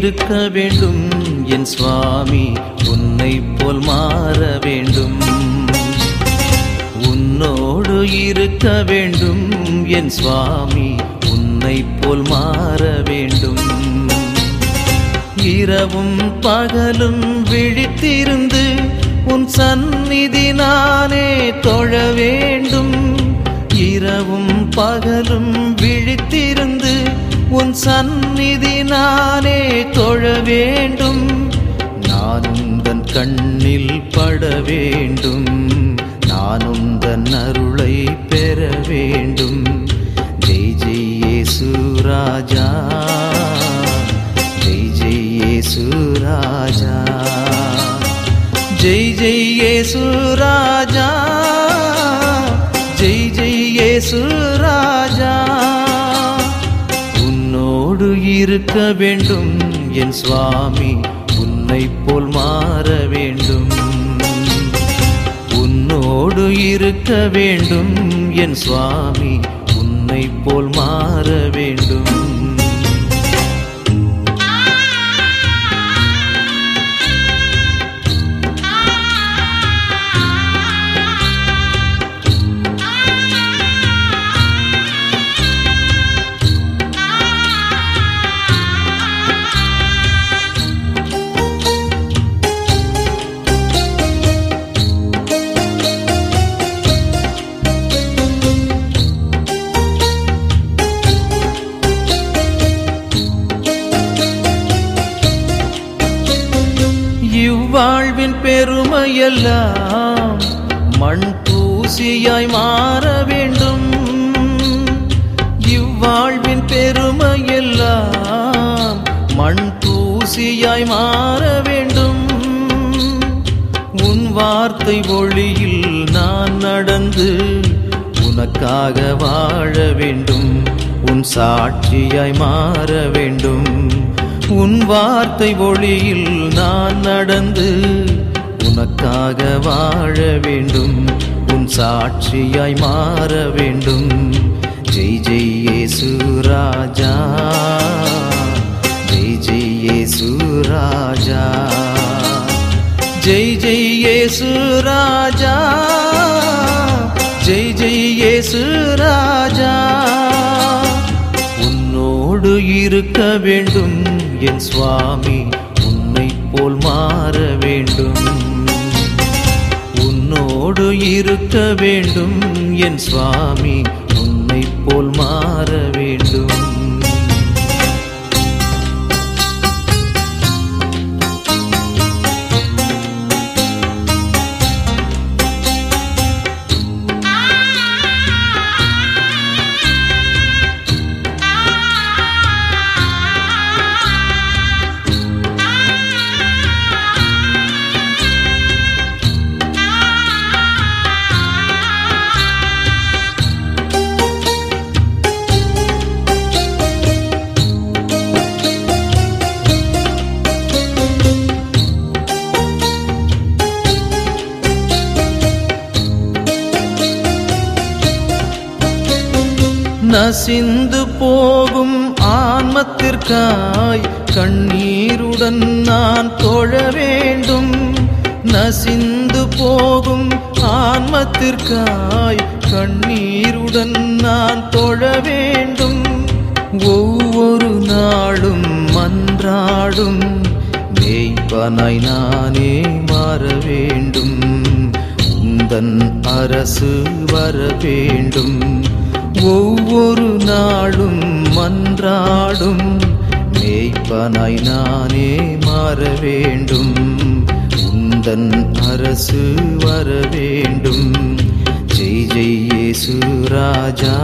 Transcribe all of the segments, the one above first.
இருக்க வேண்டும் என் சுவாமி உன்னை போல் மாற வேண்டும் உன்னோடு இருக்க வேண்டும் என் சுவாமி உன்னை போல் மாற வேண்டும் இரவும் பகலும் விழித்திருந்து உன் சந்நிதி நானே தொழ வேண்டும் இரவும் பகலும் விழித்திருந்து உன் சந்நிதி நானே தொழ வேண்டும் நான் உந்தன் கண்ணில் பட வேண்டும் நான் உந்தன் அருளை பெற வேண்டும் ஜெய் ஜெய் இயேசு ராஜா ஜெய் ஜெய் இயேசு ராஜா ஜெய் ஜெய் இயேசு ராஜா ஜெய் ஜெய் இயேசு ராஜா உன்னோடு இருக்க வேண்டும் என் சுவாமி உன்னை போல் மாற வேண்டும் உன்னோடு இருக்க வேண்டும் என் சுவாமி உன்னை போல் மாற வேண்டும் இவ்வாழ்வின் பெருமையெல்லாம் மண் தூசியாய் மாற வேண்டும் இவ்வாழ்வின் பெருமையெல்லாம் மண் தூசியாய் மாற வேண்டும் உன் வார்த்தை ஒளியில் நான் நடந்து உனக்காக வாழ வேண்டும் உன் சாட்சியாய் மாற வேண்டும் உன் வார்த்தை ஒளியில் நான் நடந்து உனக்காக வாழ வேண்டும் உன் சாட்சியாய் மாற வேண்டும் ஜெய் ஜெய் இயேசு ராஜா ஜெய் ஜெய் இயேசு ராஜா ஜெய் ஜெய் இயேசு ராஜா ஜெய் ஜெய் இயேசு ராஜா உன்னோடு இருக்க வேண்டும் என் சுவாமி உன்னை போல் மாற வேண்டும் உன்னோடு இருக்க வேண்டும் என் சுவாமி உன்னை போல் மாற வேண்டும் நசிந்து போகும் ஆன்மத்திற்காய் கண்ணீருடன் நான் தொழ வேண்டும் நசிந்து போகும் ஆன்மத்திற்காய் கண்ணீருடன் நான் தொழ வேண்டும் ஒவ்வொரு நாளும் மன்றாடும் மேய்ப்பனாய் நானே மாற வேண்டும் உந்தன் அரசு வர வேண்டும் ஒவ்வொரு நாளும் மன்றாடும் மேய்ப்பனாய் நானே மாற வேண்டும் உந்தன் அரசு வர வேண்டும் ஜெய் ஜெய் இயேசு ராஜா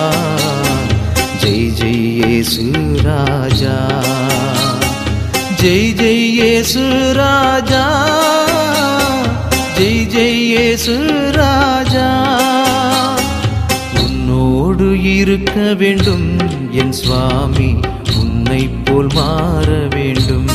ஜெய் ஜெய் இயேசு ராஜா ஜெய் ஜெய் இயேசு ராஜா ஜெய் ஜெய் இயேசு ராஜா உன்னோடு இருக்க வேண்டும் என் சுவாமி உன்னை போல் மாற வேண்டும்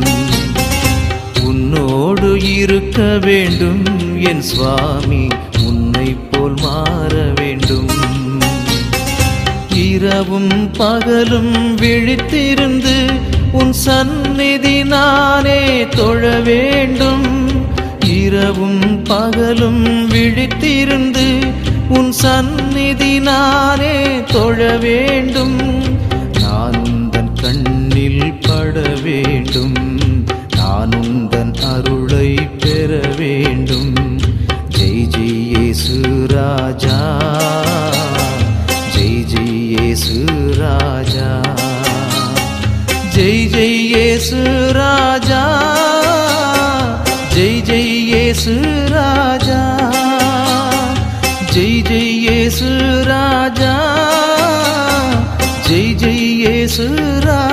உன்னோடு இருக்க வேண்டும் என் சுவாமி உன்னை போல் மாற வேண்டும் இரவும் பகலும் விழித்திருந்து உன் சந்நிதி நானே தொழ வேண்டும் இரவும் பகலும் விழித்திருந்து உன் சந்நிதி நானே தொழ வேண்டும் நான் உந்தன் கண்ணில் பட வேண்டும் நான் உந்தன் அருளை பெற வேண்டும் ஜெய் ஜெய் இயேசு ராஜா ஜெய் ஜெய் இயேசு ராஜா ஜெய் ஜெய் இயேசு ராஜா ஜெய் ஜெய் இயேசு ராஜா ஜெய் ஜெய் இயேசு ராஜா ஜெய் ஜெய் இயேசு ராஜா